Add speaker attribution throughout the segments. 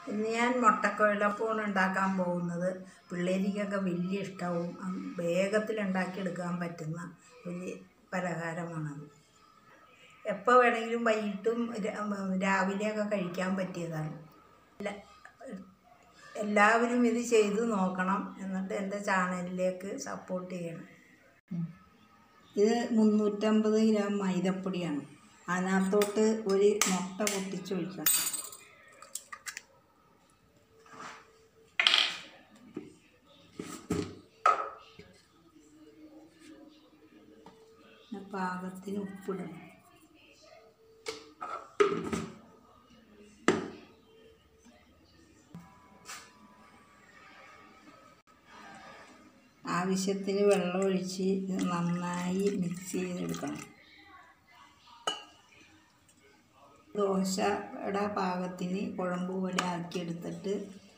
Speaker 1: ഇന്ന് ഞാൻ മുട്ടക്കുഴലപ്പമാണ് ഉണ്ടാക്കാൻ പോകുന്നത് പിള്ളേരിക്കൊക്കെ വലിയ ഇഷ്ടവും വേഗത്തിൽ ഉണ്ടാക്കിയെടുക്കാൻ പറ്റുന്ന ഒരു പലഹാരമാണത് എപ്പോൾ വേണമെങ്കിലും വൈകിട്ടും രാ- രാവിലെയൊക്കെ കഴിക്കാൻ പറ്റിയതാണ് എല്ലാ- എല്ലാവരും ഇത് ചെയ്ത് നോക്കണം എന്നിട്ട് എൻ്റെ ചാനലിലേക്ക് സപ്പോർട്ട് ചെയ്യണം ഇത് മുന്നൂറ്റമ്പത് ഗ്രാം മൈദപ്പൊടിയാണ് അതിനകത്തോട്ട് ഒരു മുട്ട പൊട്ടിച്ചൊഴിക്കണം പിന്നെ പാകത്തിന് ഉപ്പിടണം ആവശ്യത്തിന് വെള്ളം ഒഴിച്ച് ഇത് നന്നായി മിക്സ് ചെയ്തെടുക്കണം ദോശയുടെ പാകത്തിന് കുഴമ്പ് പോലെ ആക്കിയെടുത്തിട്ട്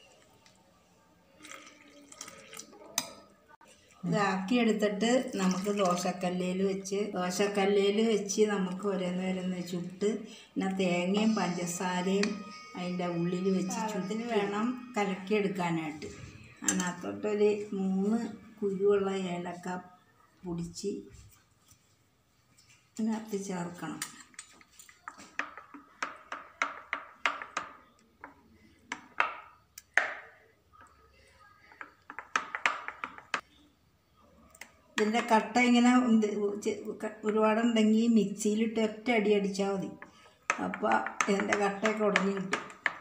Speaker 1: ഇതാക്കിയെടുത്തിട്ട് നമുക്ക് ദോശക്കല്ലിൽ വെച്ച് ദോശക്കല്ലിൽ വെച്ച് നമുക്ക് ഓരോന്ന് ഓരോന്ന് ചുട്ട് പിന്നെ തേങ്ങയും പഞ്ചസാരയും അതിൻ്റെ ഉള്ളിൽ വെച്ച് ചുട്ടിന് വേണം കലക്കിയെടുക്കാനായിട്ട് അതിനകത്തോട്ടൊരു മൂന്ന് കുരുവുള്ള ഏലക്ക പൊടിച്ച് അതിനകത്ത് ചേർക്കണം ഇതിൻ്റെ കട്ട ഇങ്ങനെ ഉണ്ട് ചെ- ക- ഒരുപാടുണ്ടെങ്കിൽ മിക്സിയിലിട്ട് ഒറ്റ അടി അടിച്ചാൽ മതി അപ്പോൾ ഇതിൻ്റെ കട്ടയൊക്കെ ഉടഞ്ഞ് കിട്ടും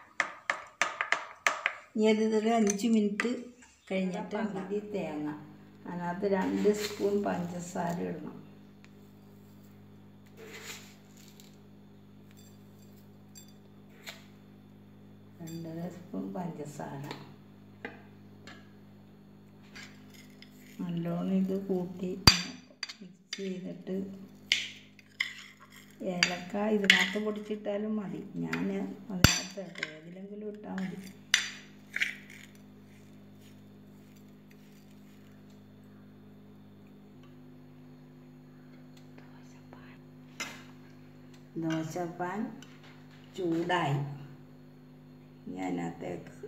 Speaker 1: ഇനി അത് ഇതിൽ അഞ്ച് മിനിറ്റ് കഴിഞ്ഞിട്ട് പകുതി തേങ്ങ അതിനകത്ത് രണ്ട് സ്പൂൺ പഞ്ചസാര ഇടണം രണ്ടര സ്പൂൺ പഞ്ചസാര നല്ലോണം ഇത് കൂട്ടി മിക്സ് ചെയ്തിട്ട് ഏലക്ക ഇതിനകത്ത് പൊടിച്ചിട്ടാലും മതി ഞാൻ അതിനകത്ത് ഇട്ടു ഏതിലെങ്കിലും ഇട്ടാൽ മതി ദോശപ്പാൻ ചൂടായി ഇനി അതിനകത്തേക്ക്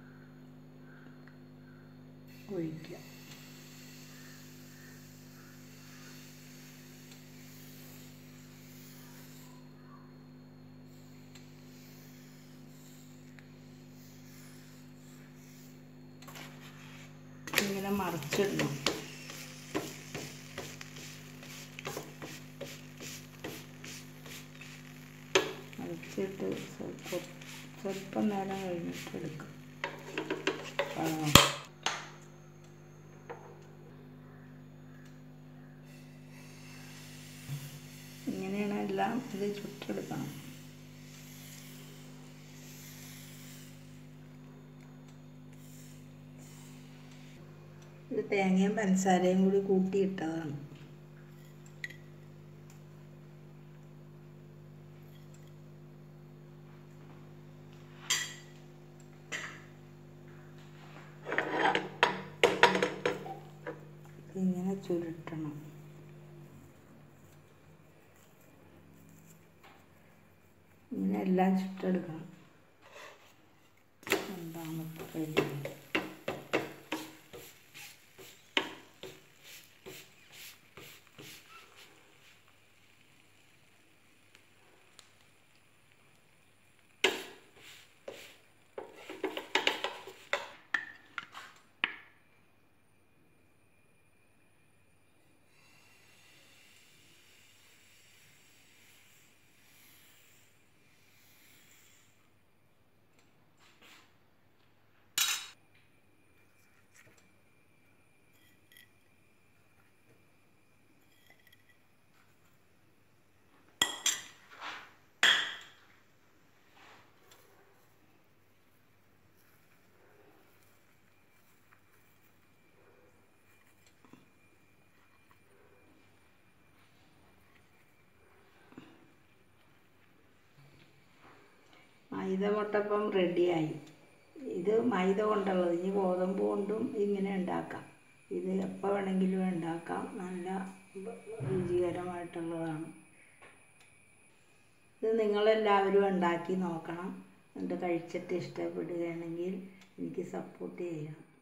Speaker 1: ഒഴിക്കുക ഇങ്ങനെ മറിച്ചിടണം മറിച്ചിട്ട് സ്വല്പം സ്വല്പം നേരം കഴിഞ്ഞിട്ട് എടുക്കും ആ. ഇങ്ങനെയാണ് എല്ലാം ഇത് ചുട്ടെടുക്കണം ഇത് തേങ്ങയും പഞ്ചസാരയും കൂടി കൂട്ടിയിട്ടതാണ് ഇങ്ങനെ ചുരുട്ടണം ഇങ്ങനെ എല്ലാം ചുട്ടെടുക്കണം രണ്ടാമത്തെ കഴിഞ്ഞു മൈദ മുട്ടപ്പം റെഡിയായി ഇത് മൈദ കൊണ്ടുള്ളത് ഇനി ഗോതമ്പ് കൊണ്ടും ഇങ്ങനെ ഉണ്ടാക്കാം ഇത് എപ്പോൾ വേണമെങ്കിലും ഉണ്ടാക്കാം നല്ല രുചികരമായിട്ടുള്ളതാണ് ഇത് നിങ്ങളെല്ലാവരും ഉണ്ടാക്കി നോക്കണം എന്നിട്ട് കഴിച്ചിട്ട് ഇഷ്ടപ്പെടുകയാണെങ്കിൽ എനിക്ക് സപ്പോർട്ട് ചെയ്യണം